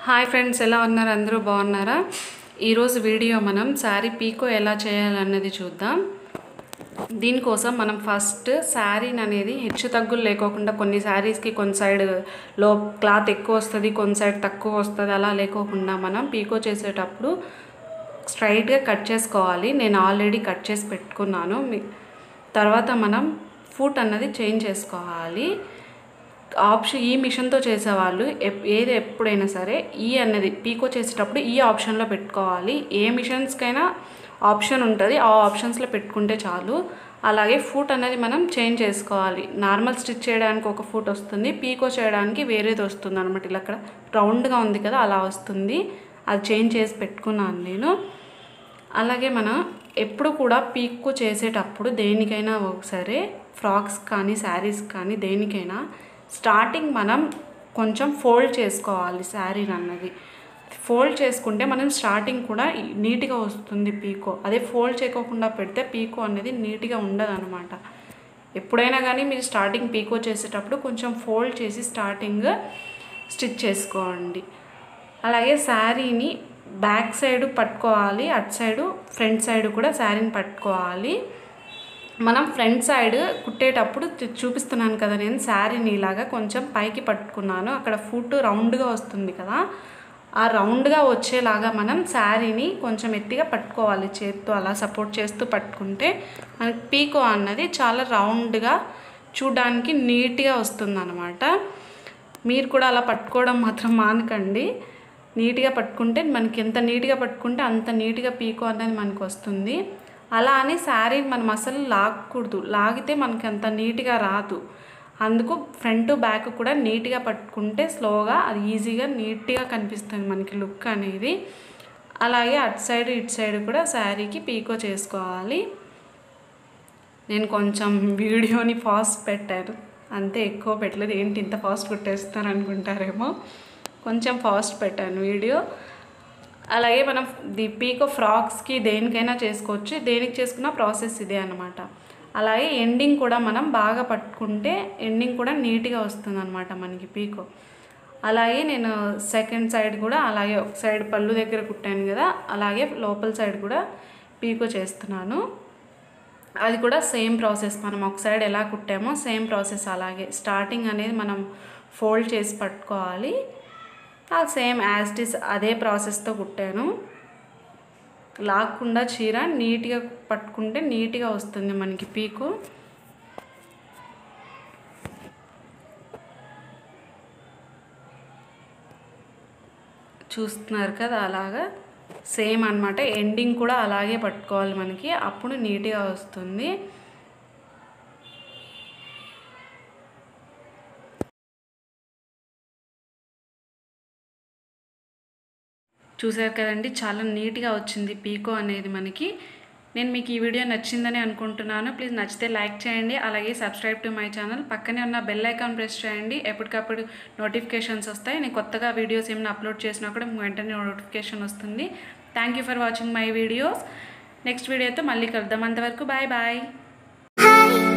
Hi friends ఎలా ఉన్నారు అందరూ బాగున్నారా ఈరోజు వీడియో మనం శారీ పీకో ఎలా చేయాలన్నది చూద్దాం దీనికోసం మనం ఫస్ట్ శారీని అనేది హెచ్చు తగ్గులు లేకోకుండా కొన్ని శారీస్కి కొన్ని సైడ్ లో క్లాత్ ఎక్కువ వస్తుంది కొన్ని సైడ్ తక్కువ వస్తుంది అలా లేకోకుండా మనం పీకో చేసేటప్పుడు స్ట్రైట్గా కట్ చేసుకోవాలి నేను ఆల్రెడీ కట్ చేసి పెట్టుకున్నాను మీ- తర్వాత మనం ఫుట్ అన్నది చేంజ్ చేసుకోవాలి ఆప్షన్ ఈ మిషన్తో చేసేవాళ్ళు ఎప్- ఏది ఎప్పుడైనా సరే ఈ అన్నది పీకో చేసేటప్పుడు ఈ ఆప్షన్లో పెట్టుకోవాలి ఏ మిషన్స్కైనా ఆప్షన్ ఉంటుంది ఆ ఆప్షన్స్లో పెట్టుకుంటే చాలు అలాగే ఫుట్ అనేది మనం చేంజ్ చేసుకోవాలి నార్మల్ స్టిచ్ చేయడానికి ఒక ఫుట్ వస్తుంది పీకో చేయడానికి వేరేది వస్తుంది అనమాట ఇలా అక్కడ రౌండ్గా ఉంది కదా అలా వస్తుంది అది చేంజ్ చేసి పెట్టుకున్నాను నేను అలాగే మనం ఎప్పుడు కూడా పీక్కు చేసేటప్పుడు దేనికైనా ఒకసారి ఫ్రాక్స్ కానీ శారీస్ కానీ దేనికైనా స్టార్టింగ్ మనం కొంచెం ఫోల్డ్ చేసుకోవాలి శారీ అన్నది ఫోల్డ్ చేసుకుంటే మనం స్టార్టింగ్ కూడా నీట్గా వస్తుంది పీకో అదే ఫోల్డ్ చేయకోకుండా పెడితే పీకో అనేది నీట్గా ఉండదు అనమాట ఎప్పుడైనా కానీ మీరు స్టార్టింగ్ పీకో చేసేటప్పుడు కొంచెం ఫోల్డ్ చేసి స్టార్టింగ్ స్టిచ్ చేసుకోండి అలాగే శారీని బ్యాక్ సైడ్ పట్టుకోవాలి అటు సైడు ఫ్రంట్ సైడ్ కూడా శారీని పట్టుకోవాలి మనం ఫ్రంట్ సైడ్ కుట్టేటప్పుడు చూ- చూపిస్తున్నాను కదా నేను శారీని ఇలాగా కొంచెం పైకి పట్టుకున్నాను అక్కడ ఫుట్ రౌండ్గా వస్తుంది కదా ఆ రౌండ్గా వచ్చేలాగా మనం శారీని కొంచెం ఎత్తిగా పట్టుకోవాలి చేత్తో అలా సపోర్ట్ చేస్తూ పట్టుకుంటే మనకి పీకో అన్నది చాలా రౌండ్గా చూడడానికి నీట్గా వస్తుంది మీరు కూడా అలా పట్టుకోవడం మాత్రం మానకండి నీట్గా పట్టుకుంటే మనకి ఎంత నీట్గా పట్టుకుంటే అంత నీట్గా పీకో అనేది మనకు వస్తుంది అలా అని శారీ మనం అసలు లాగకూడదు లాగితే మనకి అంత నీట్గా రాదు అందుకు ఫ్రంట్ బ్యాక్ కూడా నీట్గా పట్టుకుంటే స్లోగా అది ఈజీగా నీట్గా కనిపిస్తుంది మనకి లుక్ అనేది అలాగే అటు సైడ్ ఇటు సైడ్ కూడా శారీకి పీకో చేసుకోవాలి నేను కొంచెం వీడియోని ఫాస్ట్ పెట్టాను అంతే ఎక్కువ పెట్టలేదు ఏంటి ఇంత ఫాస్ట్ కుట్టేస్తున్నారు అనుకుంటారేమో కొంచెం ఫాస్ట్ పెట్టాను వీడియో అలాగే మనం ది పీకో ఫ్రాక్స్కి దేనికైనా చేసుకోవచ్చు దేనికి చేసుకున్న ప్రాసెస్ ఇదే అనమాట అలాగే ఎండింగ్ కూడా మనం బాగా పట్టుకుంటే ఎండింగ్ కూడా నీట్గా వస్తుంది అనమాట మనకి పీకో అలాగే నేను సెకండ్ సైడ్ కూడా అలాగే ఒక సైడ్ పళ్ళు దగ్గర కుట్టాను కదా అలాగే లోపల సైడ్ కూడా పీకో చేస్తున్నాను అది కూడా సేమ్ ప్రాసెస్ మనం ఒక సైడ్ ఎలా కుట్టామో సేమ్ ప్రాసెస్ అలాగే స్టార్టింగ్ అనేది మనం ఫోల్డ్ చేసి పట్టుకోవాలి ఆ సేమ్ యాజ్ ఇట్ ఇస్ అదే ప్రాసెస్తో కుట్టాను లాక్కుండా చీర నీట్గా పట్టుకుంటే నీట్గా వస్తుంది మనకి పీకు చూస్తున్నారు కదా అలాగా సేమ్ అన్నమాట ఎండింగ్ కూడా అలాగే పట్టుకోవాలి మనకి అప్పుడు నీట్గా వస్తుంది చూసారు కదండి చాలా నీట్గా వచ్చింది పీకో అనేది మనకి నేను మీకు ఈ వీడియో నచ్చిందని అనుకుంటున్నాను ప్లీజ్ నచ్చితే లైక్ చేయండి అలాగే సబ్స్క్రైబ్ టు మై ఛానల్ పక్కనే ఉన్న బెల్ ఐకాన్ ప్రెస్ చేయండి ఎప్పటికప్పుడు నోటిఫికేషన్స్ వస్తాయి నేను కొత్తగా వీడియోస్ ఏమైనా అప్లోడ్ చేసినా కూడా మీకు వెంటనే నోటిఫికేషన్ వస్తుంది thank you for watching my videos next వీడియోతో మళ్ళీ కలుద్దాం అంతవరకు బాయ్ బాయ్ Hi.